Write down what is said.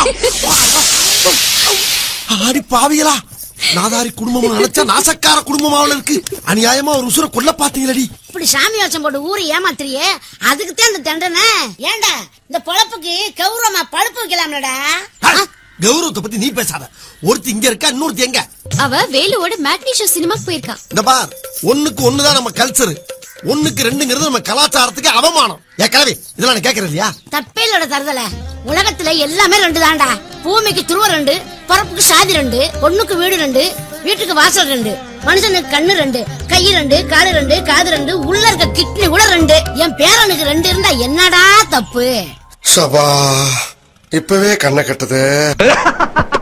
ஆடி பாவிகளா நாதாரி குடும்பம் நினைச்சா நாசக்கார குடும்பமாவில இருக்கு அநியாயமா ஒரு உசுர கொல்ல பாத்தீங்களடி இப்படி சாமி வேஷம் போட்டு ஊரை ஏமாத்துறியே அதுக்கு தான் இந்த தண்டனை ஏண்டா இந்த பொழப்புக்கு கௌரவமா பழுப்பு வைக்கலாம்லடா ஹ, கௌரவத்தை பத்தி நீ பேசாத ஒருத்தி இங்க இருக்கா இன்னொருத்தி எங்க அவ வேலுவோட மேட்னி ஷோ சினிமாக்கு போயிருக்கா இந்த பார் ஒண்ணுக்கு ஒண்ணுதான் நம்ம கல்ச்சர் ஒண்ணுக்கு ரெண்டுங்கிறது நம்ம கலாச்சாரத்துக்கு அவமானம் ஏ கிளவி இதெல்லாம் நான் கேக்குறேன் இல்லையா தப்பேலோட தருதல உலகத்துல எல்லாமே ரெண்டு தான்டா பூமிக்கு துருவ ரெண்டு பரப்புக்கு சாதி ரெண்டு பொண்ணுக்கு வீடு ரெண்டு வீட்டுக்கு வாசல் ரெண்டு மனுஷனுக்கு கண்ணு ரெண்டு கை ரெண்டு காலு ரெண்டு காது ரெண்டு உள்ள இருக்க கிட்னி கூட ரெண்டு என் பேரனுக்கு ரெண்டு இருந்தா என்னடா தப்பு சபா இப்பவே கண்ணை கட்டுது